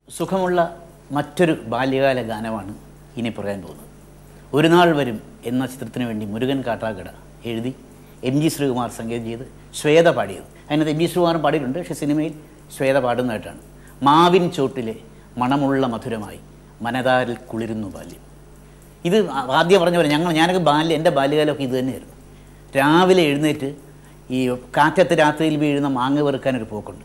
സുഖമുള്ള മറ്റൊരു ബാല്യകാല ഗാനമാണ് ഇനി പറയാൻ പോകുന്നത് ഒരു നാൾ വരും എന്ന ചിത്രത്തിന് വേണ്ടി മുരുകൻ കാട്ടാക്കട എഴുതി എം ജി ശ്രീകുമാർ സംഗീതം ചെയ്ത് ശ്വേത പാടിയത് അതിനകത്ത് എം ജി ശ്രീകുമാറും പാടിയിട്ടുണ്ട് പക്ഷേ സിനിമയിൽ ശ്വേത പാടുന്നതായിട്ടാണ് മാവിൻ ചോട്ടിലെ മണമുള്ള മധുരമായി മനതാരിൽ കുളിരുന്നു ബാല്യം ഇത് ആദ്യം പറഞ്ഞ പോലെ ഞങ്ങൾ ഞാനൊക്കെ ബാല്യം എൻ്റെ ബാല്യകാലമൊക്കെ ഇത് തന്നെയായിരുന്നു രാവിലെ എഴുന്നേറ്റ് ഈ കാറ്റത്ത് രാത്രിയിൽ വീഴുന്ന മാങ്ങ വെറുക്കാനൊരു പോക്കുണ്ട്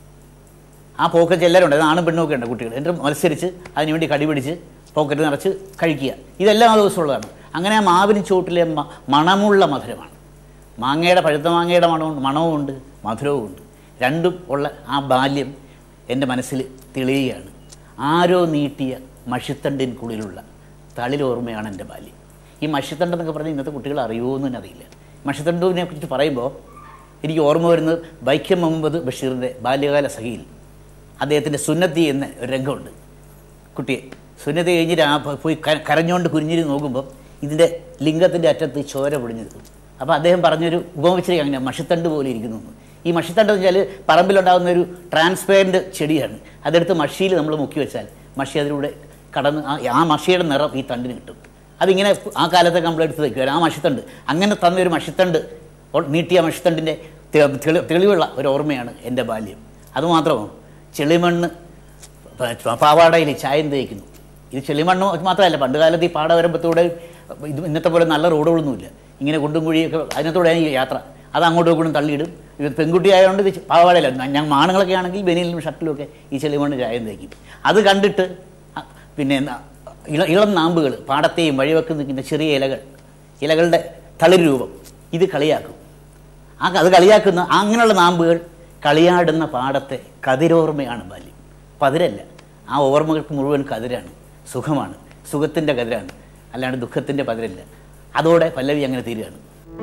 ആ പോക്കറ്റ് എല്ലാവരും ഉണ്ട് അത് ആണും പെണ്ണും ഒക്കെ ഉണ്ട് കുട്ടികൾ എന്നിട്ട് മത്സരിച്ച് അതിനുവേണ്ടി കടി പിടിച്ച് പോക്കറ്റ് നിറച്ച് കഴിക്കുക ഇതെല്ലാം ദിവസവും ഉള്ളതാണ് അങ്ങനെ ആ മാവിന് ചുവട്ടിലെ മ- മണമുള്ള മധുരമാണ് മാങ്ങയുടെ പഴുത്ത മാങ്ങയുടെ മണവും മണവും ഉണ്ട് മധുരവും ഉണ്ട് രണ്ടും ഉള്ള ആ ബാല്യം എൻ്റെ മനസ്സിൽ തെളിയുകയാണ് ആരോ നീട്ടിയ മഷിത്തണ്ടിൻ കുളിലുള്ള തളിരോർമ്മയാണ് എൻ്റെ ബാല്യം ഈ മഷിത്തണ്ട് എന്നൊക്കെ പറഞ്ഞാൽ ഇന്നത്തെ കുട്ടികൾ അറിയുമോ എന്ന് തന്നെ അറിയില്ല മഷിത്തണ്ടിനെ കുറിച്ച് പറയുമ്പോൾ എനിക്ക് ഓർമ്മ വരുന്നത് വൈക്കം മുഹമ്മദ് ബഷീറിൻ്റെ ബാല്യകാല സഖിയിൽ അദ്ദേഹത്തിൻ്റെ സുന്നത്തി എന്ന ഒരു രംഗമുണ്ട് കുട്ടിയെ സുന്നത്തി കഴിഞ്ഞ് രാ പോയി ക- കരഞ്ഞുകൊണ്ട് കുരിഞ്ഞിരി നോക്കുമ്പോൾ ഇതിൻ്റെ ലിംഗത്തിൻ്റെ അറ്റത്ത് ചോര പൊടിഞ്ഞു നിൽക്കും അപ്പോൾ അദ്ദേഹം പറഞ്ഞൊരു ഉപമിച്ചിരി അങ്ങനെ മഷിത്തണ്ട് പോലെ ഇരിക്കുന്നു എന്ന്. ഈ മഷിത്തണ്ട് എന്ന് വെച്ചാൽ പറമ്പിലുണ്ടാകുന്ന ഒരു ട്രാൻസ്പെറൻറ്റ് ചെടിയാണ് അതെടുത്ത് മഷിയിൽ നമ്മൾ മുക്കി വെച്ചാൽ മഷി അതിലൂടെ കടന്ന് ആ ആ മഷിയുടെ നിറം ഈ തണ്ടിന് കിട്ടും അതിങ്ങനെ ആ കാലത്തൊക്കെ നമ്മൾ എടുത്ത് വയ്ക്കുമായിരുന്നു ആ മഷിത്തണ്ട് അങ്ങനെ തന്ന ഒരു മഷിത്തണ്ട് ഒ- നീട്ടിയ മഷിത്തണ്ടിൻ്റെ തെ- തെളി- തെളിവുള്ള ഒരു ഓർമ്മയാണ് എൻ്റെ ബാല്യം അതുമാത്രമോ ചെളിമണ്ണ് പ- പാവാടയിൽ ചായം തേക്കുന്നു ഇത് ചെളിമണ്ണ് മാത്രമല്ല പണ്ട് കാലത്ത് ഈ പാടവരമ്പത്തൂടെ ഇത് ഇന്നത്തെ പോലെ നല്ല റോഡുകളൊന്നുമില്ല ഇങ്ങനെ കുണ്ടും കുഴിയൊക്കെ അതിനകത്തൂടെയാണ് ഈ യാത്ര അത് അങ്ങോട്ടും ഇങ്ങോട്ടും തള്ളിയിടും ഇത് പെൺകുട്ടി ആയതുകൊണ്ട് ഇത് പാവാടയില്ല ഞങ്ങൾ ആണുങ്ങളൊക്കെ ആണെങ്കിൽ ബനിയനിലും ഷർട്ടിലും ഒക്കെ ഈ ചെളിമണ്ണ് ചായം തേക്കും അത് കണ്ടിട്ട് അ- പിന്നെ എന്താ, ഇള ഇളം നാമ്പുകൾ പാടത്തെയും വഴിവെക്ക് നിൽക്കുന്ന ചെറിയ ഇലകൾ ഇലകളുടെ തളിര് രൂപം ഇത് കളിയാക്കും ആ അത് കളിയാക്കുന്ന അങ്ങനെയുള്ള നാമ്പുകൾ കളിയാടുന്ന പാടത്തെ കതിരോർമ്മയാണ് ബാല്യം പതിരല്ല ആ ഓർമ്മകൾക്ക് മുഴുവൻ കതിരാണ് സുഖമാണ് സുഖത്തിൻ്റെ കതിരാണ് അല്ലാണ്ട് ദുഃഖത്തിൻ്റെ പതിരല്ല അതോടെ പല്ലവി അങ്ങനെ തീരുകയാണ്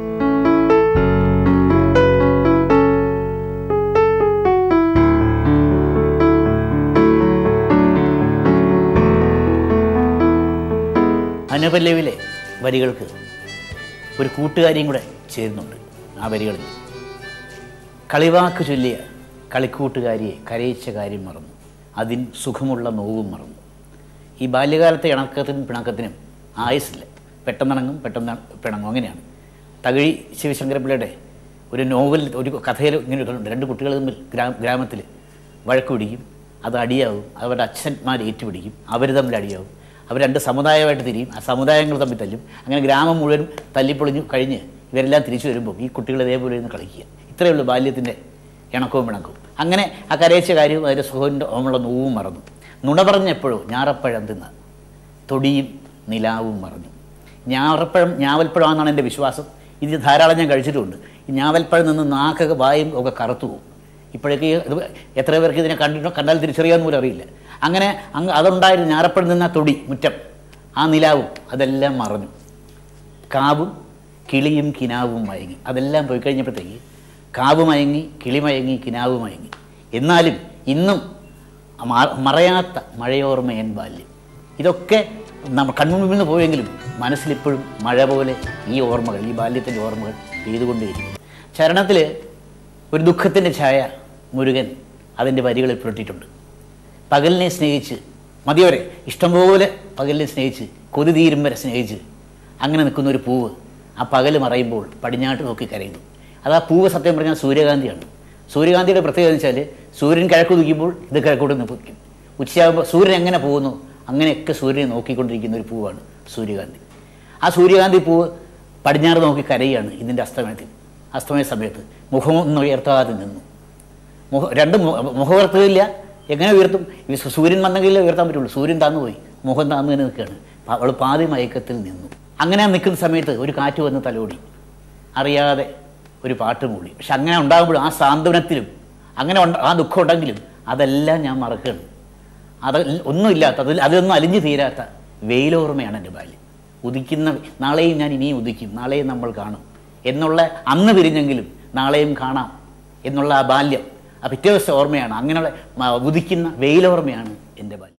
അനുപല്ലവിലെ വരികൾക്ക് ഒരു കൂട്ടുകാരിയും കൂടെ ചേരുന്നുണ്ട് ആ വരികളിൽ കളിവാക്ക് ചൊല്ലിയ കളിക്കൂട്ടുകാരിയെ കരയിച്ച കാര്യം മറന്നു അതിൻ സുഖമുള്ള നോവും മറന്നു ഈ ബാല്യകാലത്തെ ഇണക്കത്തിനും പിണക്കത്തിനും ആയുസില്ല പെട്ടെന്നിണങ്ങും പെട്ടെന്ന് പിണങ്ങും അങ്ങനെയാണ് തകഴി ശിവശങ്കരപ്പിള്ളയുടെ ഒരു നോവൽ ഒരു കഥയിൽ ഇങ്ങനെ ഒരു കഥയുണ്ട് രണ്ട് കുട്ടികൾ തമ്മിൽ ഗ്രാമ ഗ്രാമത്തിൽ വഴക്ക് പിടിക്കും അത് അടിയാവും അവരുടെ അച്ഛന്മാർ ഏറ്റുപിടിക്കും അവർ തമ്മിൽ അടിയാവും അവർ രണ്ട് സമുദായമായിട്ട് തിരിയും ആ സമുദായങ്ങൾ തമ്മിൽ തല്ലും അങ്ങനെ ഗ്രാമം മുഴുവൻ തല്ലിപ്പൊളിഞ്ഞു കഴിഞ്ഞ് ഇവരെല്ലാം തിരിച്ചു വരുമ്പോൾ ഈ കുട്ടികൾ ഇതേപോലെ ഇരുന്ന് കളിക്കുക ഇത്രയേ ഉള്ളൂ ബാല്യത്തിൻ്റെ ഇണക്കവും പിണക്കവും അങ്ങനെ ആ കരയിച്ച കാര്യവും അതിൻ്റെ സുഖത്തിൻ്റെ ഓമുള്ള നോവും മറന്നു നുണ പറഞ്ഞെപ്പോഴോ ഞാറപ്പഴം തിന്ന തൊടിയും നിലാവും മറഞ്ഞു ഞാറപ്പഴം ഞാവൽപ്പഴമാണെന്നാണ് എൻ്റെ വിശ്വാസം ഇത് ധാരാളം ഞാൻ കഴിച്ചിട്ടുമുണ്ട് ഈ ഞാവൽപ്പഴം നിന്ന് നാക്കൊക്കെ വായും ഒക്കെ കറുത്തു പോകും ഇപ്പോഴേക്ക് ഈ ഇത് എത്ര പേർക്ക് ഇതിനെ കണ്ടിട്ടോ കണ്ടാൽ തിരിച്ചറിയാൻ പോലും അറിയില്ല അങ്ങനെ അങ്ങ് അതുണ്ടായിരുന്നു ഞാറപ്പഴം നിന്ന തൊടി മുറ്റം ആ നിലാവും അതെല്ലാം മറഞ്ഞു കാവും കിളിയും കിനാവും മയങ്ങി അതെല്ലാം പോയി കഴിഞ്ഞപ്പോഴത്തേക്ക് കാവ് മയങ്ങി കിളി മയങ്ങി കിനാവ് മയങ്ങി എന്നാലും ഇന്നും മ- മറയാത്ത മഴയോർമ്മയൻ ബാല്യം ഇതൊക്കെ നമ്മൾ കൺമുമ്പിൽ നിന്ന് പോയെങ്കിലും മനസ്സിലിപ്പോഴും മഴ പോലെ ഈ ഓർമ്മകൾ ഈ ബാല്യത്തിൻ്റെ ഓർമ്മകൾ പെയ്തുകൊണ്ടേയിരിക്കും ചരണത്തിൽ ഒരു ദുഃഖത്തിൻ്റെ ഛായ മുരുകൻ അതിൻ്റെ വരികളിൽ പുരട്ടിയിട്ടുണ്ട് പകലിനെ സ്നേഹിച്ച് മതിയോരെ ഇഷ്ടംപോലെ പകലിനെ സ്നേഹിച്ച് കൊതി തീരും വരെ സ്നേഹിച്ച് അങ്ങനെ നിൽക്കുന്ന ഒരു പൂവ് ആ പകൽ മറയുമ്പോൾ പടിഞ്ഞാട്ട് നോക്കി കരയുന്നു അത് ആ പൂവ് സത്യം പറഞ്ഞാൽ സൂര്യകാന്തിയാണ് സൂര്യകാന്തിയുടെ പ്രത്യേകത എന്ന് വെച്ചാൽ സൂര്യൻ കിഴക്ക് ഉദിക്കുമ്പോൾ ഇത് കിഴക്കോട്ട് നിൽക്കും ഉച്ചയാകുമ്പോൾ സൂര്യൻ എങ്ങനെ പോകുന്നു അങ്ങനെയൊക്കെ സൂര്യനെ നോക്കിക്കൊണ്ടിരിക്കുന്ന ഒരു പൂവാണ് സൂര്യകാന്തി ആ സൂര്യകാന്തി പൂവ് പടിഞ്ഞാറ് നോക്കി കരയുകയാണ് ഇതിൻ്റെ അസ്തമയത്തിൽ അസ്തമയ സമയത്ത് മുഖമൊന്നും ഉയർത്താതെ നിന്നു മുഖ രണ്ട് മു- മുഖം ഉയർത്തുകയില്ല എങ്ങനെ ഉയർത്തും ഈ സു- സൂര്യൻ വന്നെങ്കിലേ ഉയർത്താൻ പറ്റുള്ളൂ സൂര്യൻ താന്നു പോയി മുഖം താന്നു തന്നെ നിൽക്കുകയാണ് പ- അവൾ പാതി മയക്കത്തിൽ നിന്നു അങ്ങനെ നിൽക്കുന്ന സമയത്ത് ഒരു കാറ്റ് വന്ന് തലോടി അറിയാതെ ഒരു പാട്ട് മൂളി പക്ഷെ അങ്ങനെ ഉണ്ടാകുമ്പോഴും ആ സാന്ത്വനത്തിലും അങ്ങനെ ഉണ്ട- ആ ദുഃഖം ഉണ്ടെങ്കിലും അതെല്ലാം ഞാൻ മറക്കുകയാണ് അത് ഒന്നുമില്ലാത്ത അതിൽ അതൊന്നും അലിഞ്ഞു തീരാത്ത വെയിലോർമ്മയാണ് എൻ്റെ ബാല്യം ഉദിക്കുന്ന നാളെയും ഞാൻ ഇനിയും ഉദിക്കും നാളെയും നമ്മൾ കാണും എന്നുള്ള അന്ന് പിരിഞ്ഞെങ്കിലും നാളെയും കാണാം എന്നുള്ള ആ ബാല്യം ആ പിറ്റേ ദിവസത്തെ ഓർമ്മയാണ് അങ്ങനെയുള്ള മ- ഉദിക്കുന്ന വെയിലോർമ്മയാണ് എൻ്റെ ബാല്യം